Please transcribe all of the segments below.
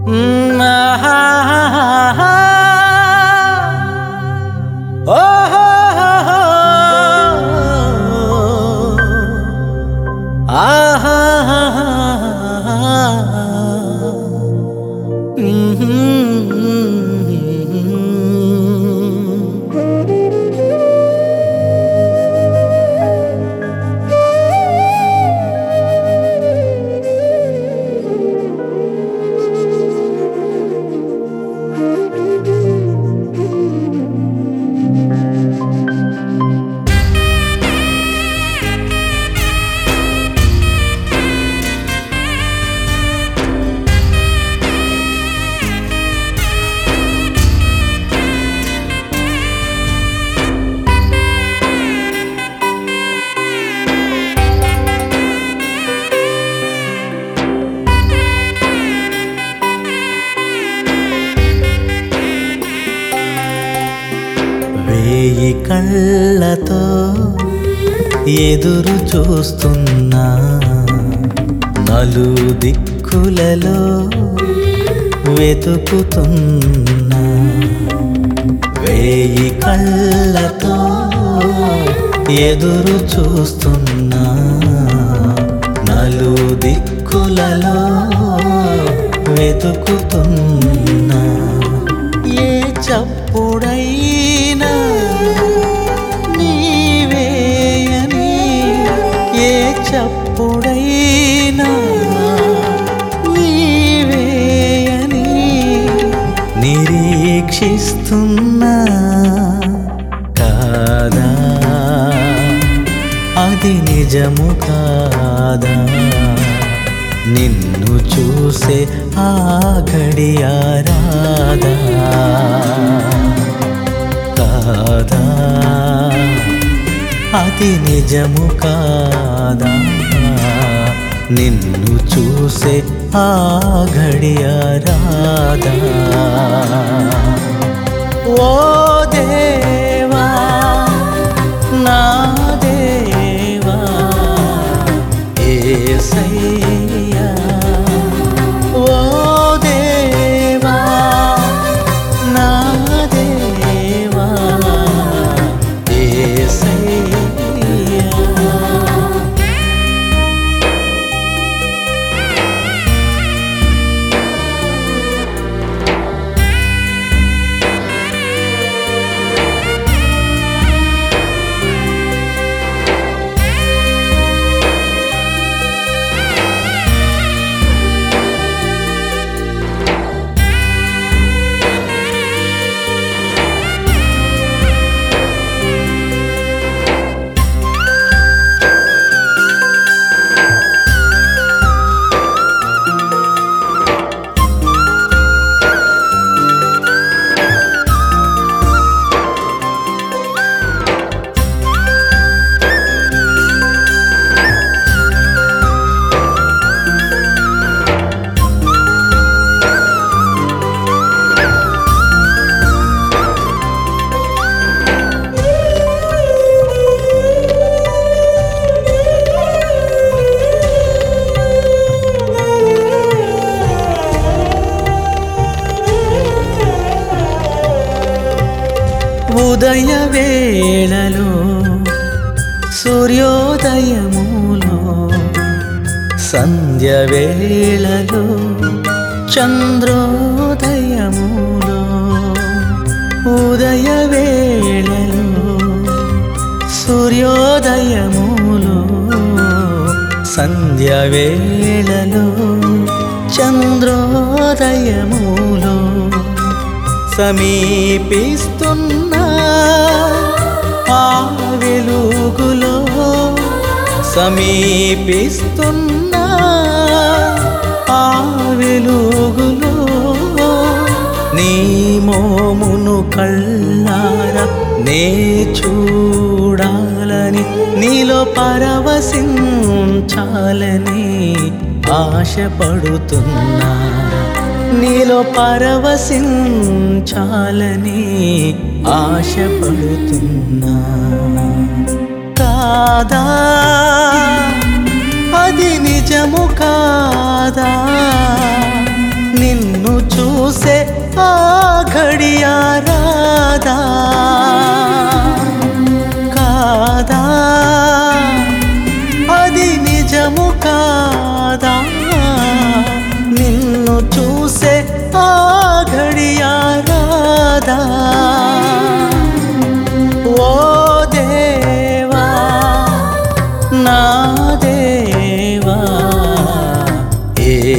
మ్మ్, ఆహాహాహా. ఓహోహోహో. ఆహాహాహా. మ్మ్. వేయి కళ్ళతో ఎదురు చూస్తున్నా నలు దిక్కులలో వెతుకుతున్నా వేయి కళ్ళతో ఎదురు చూస్తున్నా నలు దిక్కులలో వెతుకుతున్నా ఏ చప్పుడైనా నీవేయని ఏ చప్పుడైనా నీవేయని నిరీక్షిస్తున్నా కాదా అది నిజము కాదా నిన్ను చూసే ఆ గడియారాదా కాదా అది నిజము కాదా నిన్ను చూసే ఆ గడియారాదా ఓ దేవా నా దేవా ఏసయ్యా ఓ దేవా నా దేవా ఏసయ్యా ఉదయ వేళలో సూర్యోదయములో సంధ్య వేళలో చంద్రోదయములో ఉదయ వేళలో సూర్యోదయములో సంధ్య వేళలో చంద్రోదయములో సమీపిస్తున్నా ఆ వెలుగులో సమీపిస్తున్నా ఆ వెలుగులో నీ మోమును కళ్ళారా నే చూడాలని నీలో పరవశించాలని ఆశపడుతున్నా నీలో పరవశించాలని ఆశపడుతున్నా కాదా అది నిజము కాదా నిన్ను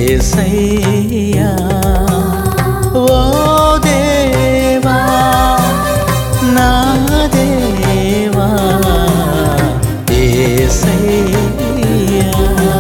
ఏసయ్యా ఓ దేవా నా దేవా ఏసయ్యా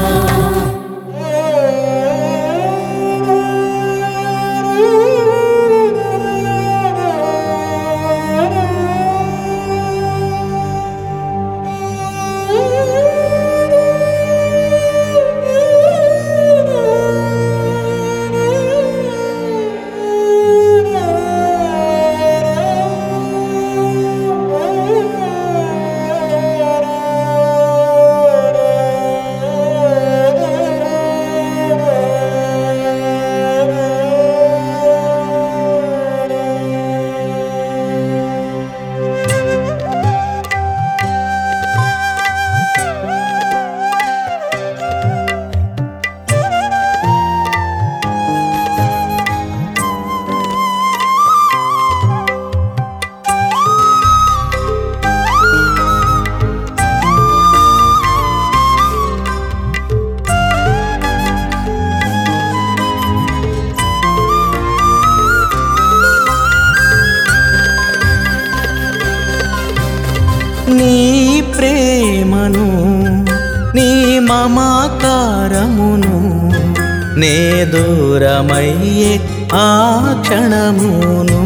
నీ ప్రేమను నీ మమకారమును నే దూరమయ్యే ఆ క్షణమును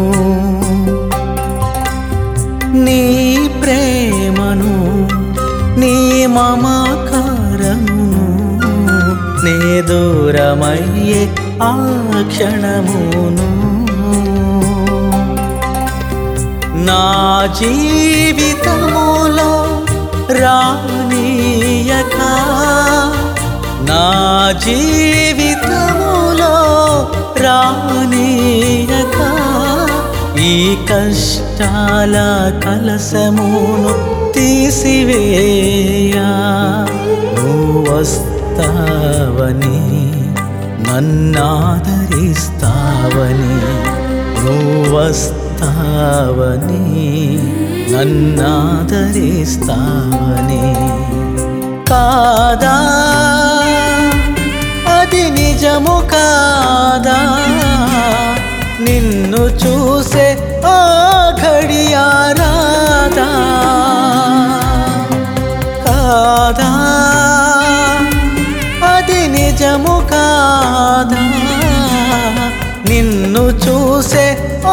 నీ ప్రేమను నీ మమకారమును నే దూరమయ్యే ఆ క్షణమును నా జీవితములో రానీయక నా జీవితములో రానీయక ఈ కష్టాల కలసమును తీసివేయా నువ్వు వస్తావని నన్నాదరిస్తావని నువ్వు వస్తావని నన్నాదరిస్తావని కాదా అది నిజము కాదా నిన్ను చూసే ఆ ఘడియారాదా కాదా అది నిజము కాదా నిన్ను చూసే ఆ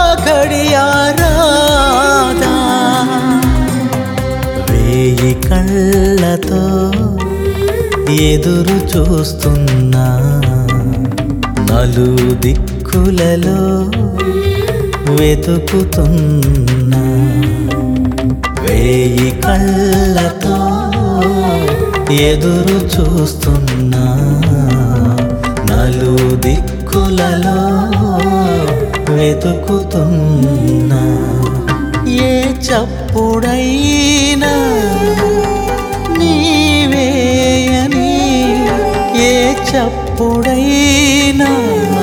ఘడియారాదా వేయి కళ్ళతో ఎదురు చూస్తున్నా నలు దిక్కులలో వెతుకుతున్నా వేయి కళ్ళతో ఎదురు చూస్తున్నా నలు దిక్కులలో వెతుకుతున్నా ఏ చప్పుడైనా నీవేయని ఏ చప్పుడైనా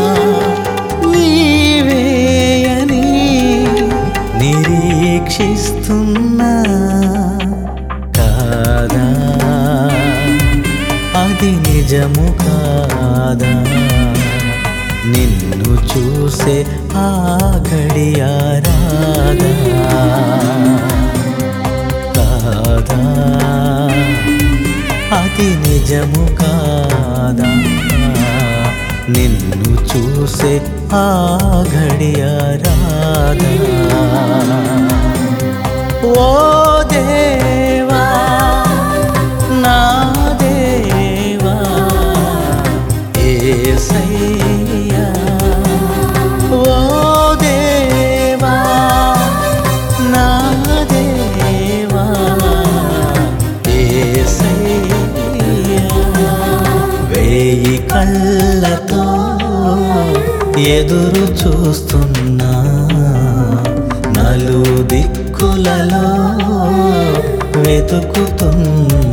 నీవేయని నిరీక్షిస్తున్నా కాదా అది నిజము కాదా నిన్ను చూసే ఆ గడియారాదా కాదా అది నిజము కాదా నిన్ను చూసే ఆ గడియారాదా ఓ దేవా నా దేవా ఏసయ్యా ఓ దేవా నా దేవా ఏసయ్యా వేయి కళ్ళతో ఎదురు చూస్తున్నా నలు దిక్కులలో వెతుకుతున్నా